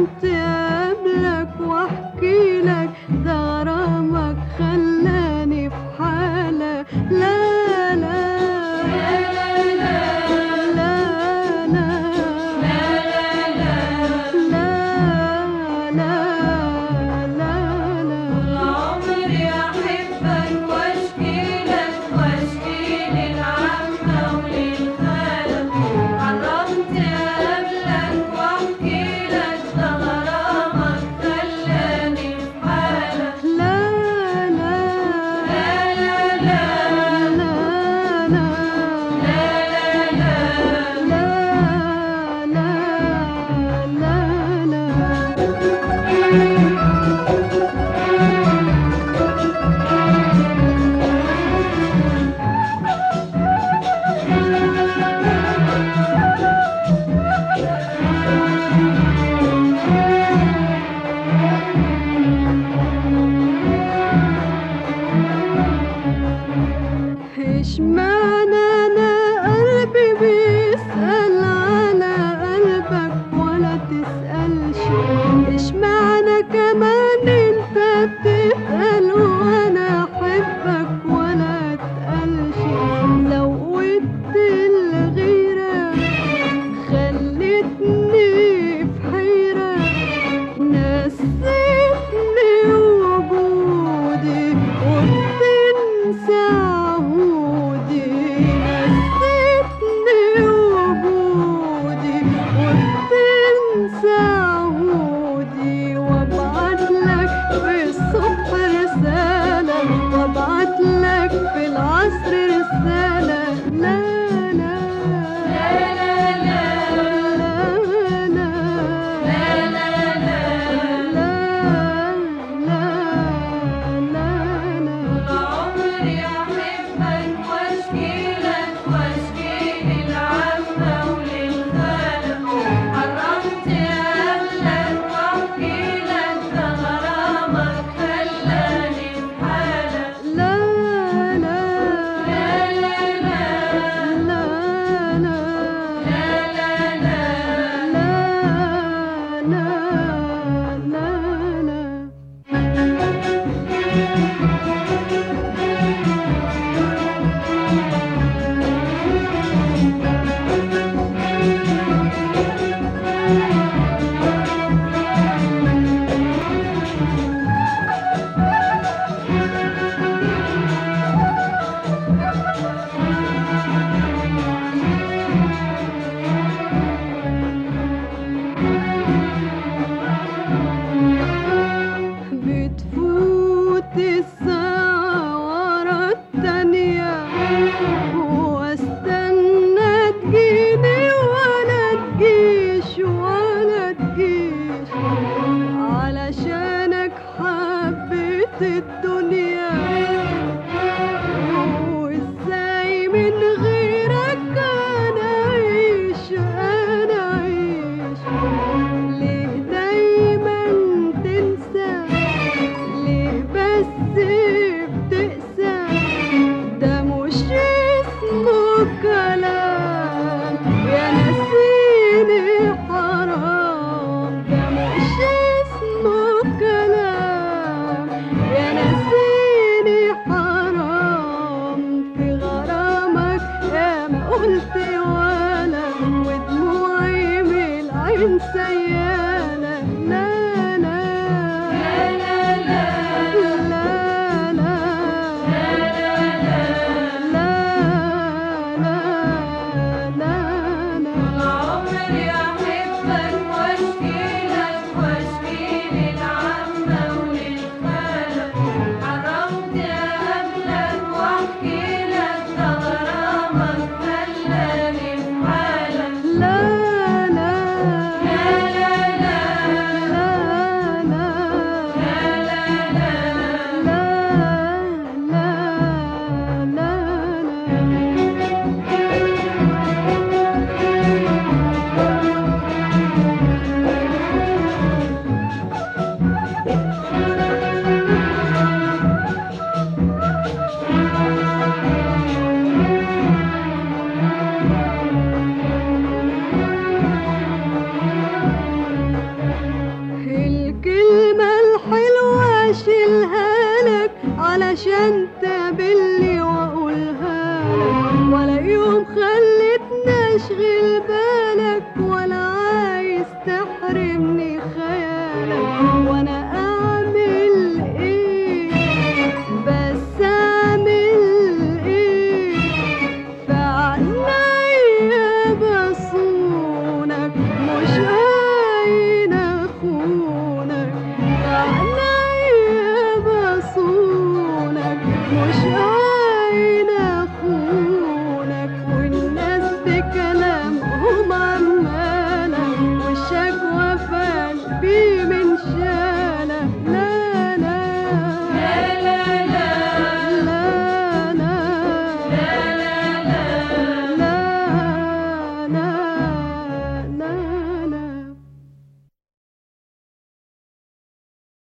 غرمت قبلك واحكي لك ده غرامك خلاني في حالة لا لا لا لا لا طول عمري أحبك وأشكيلك وأشكي للعمة وللخالة حرمت قبلك وأحكيلك ده غرامك خلاني في حالة لا لا لا لا لا لا لا لا لا لا لا لا لا اشمعنى انا قلبي بيسأل على قلبك ولا تسألش اشمعنى كمان انت بتسأل وانا احبك ولا تسألش زودت الغيرة خلتني في حيرة نسيتني وجودي وبتنسى عهودي نسيتني وجودي وبتنسى عهودي وابعتلك في الصبح رسالة عشان تقابلني واقولها لك ولا يوم خلتني اشغل بالك ولا عايز تحرمني خيالك وانا